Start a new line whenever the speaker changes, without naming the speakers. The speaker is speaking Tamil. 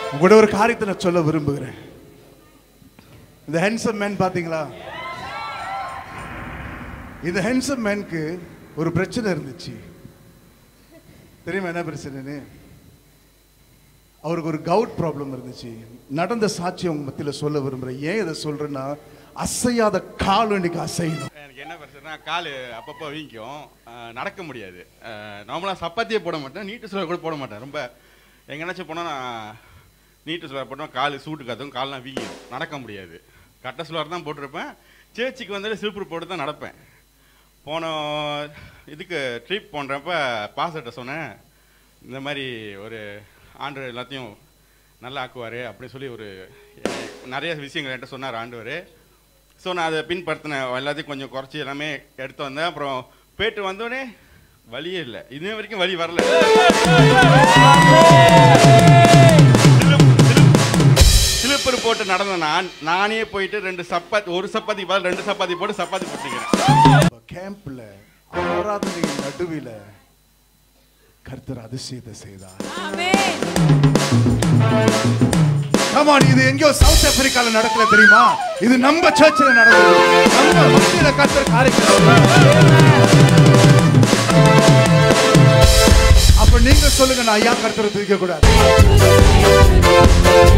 உங்களோட ஒரு காரியத்தை நான் சொல்ல விரும்புகிறேன் இந்த ஹென்சம் மேன் பாத்தீங்களா இந்த ஹென்சம் மேனுக்கு ஒரு பிரச்சனை இருந்துச்சு தெரியுமா என்ன பிரச்சனைன்னு அவருக்கு ஒரு கவுட் ப்ராப்ளம் இருந்துச்சு நடந்த சாட்சியம் உங்க மத்தியில சொல்ல விரும்புறேன் ஏன் இதை சொல்றேன்னா அசையாத கால் இன்னைக்கு அசையணும்
எனக்கு என்ன பிரச்சனைனா கால் அப்பப்போ வீங்கும் அஹ் நடக்க முடியாது நார்மலாக சப்பாத்தியே போட மாட்டேன் நீட்டு சுவர் கூட போட மாட்டேன் ரொம்ப எங்கேனாச்சும் போனால் நான் நீட்டு சுவர் போட்டோம் கால் சூட்டு காத்தும் கால்லாம் வீங்கிடும் நடக்க முடியாது கட்ட சுவர் தான் போட்டிருப்பேன் சேர்ச்சிக்கு வந்துட்டு சில்பர் போட்டு தான் நடப்பேன் போன இதுக்கு ட்ரிப் போன்றப்ப பாஸ்கிட்ட சொன்னேன் இந்த மாதிரி ஒரு ஆண்டு எல்லாத்தையும் நல்லா ஆக்குவார் அப்படின்னு சொல்லி ஒரு நிறைய விஷயங்கள் என்கிட்ட சொன்னார் ஆண்டவர் ஸோ நான் அதை பின்படுத்தினேன் எல்லாத்தையும் கொஞ்சம் குறைச்சி எல்லாமே எடுத்து வந்தேன் அப்புறம் போயிட்டு வந்தோடனே வலியே இல்லை இன்ன வரைக்கும் வலி வரல சிலுப்பர் போட்டு நடந்த நான் நானே போயிட்டு ரெண்டு சப்பாத்தி ஒரு சப்பாத்தி பதில் ரெண்டு சப்பாத்தி போட்டு சப்பாத்தி போட்டுக்கிறேன்
கேம்ப்ல ஆராதனையின் நடுவில கர்த்தர் அதிசயத்தை செய்தார்
ஆமென்
கமான் இது எங்கேயோ சவுத் ஆப்பிரிக்கால நடக்கல தெரியுமா இது நம்ம சர்ச்சில் நடக்குது நம்ம மத்தியில கர்த்தர் காரியம் அப்ப நீங்க சொல்லுங்க நான் ஏன் கர்த்தரை தூக்க கூடாது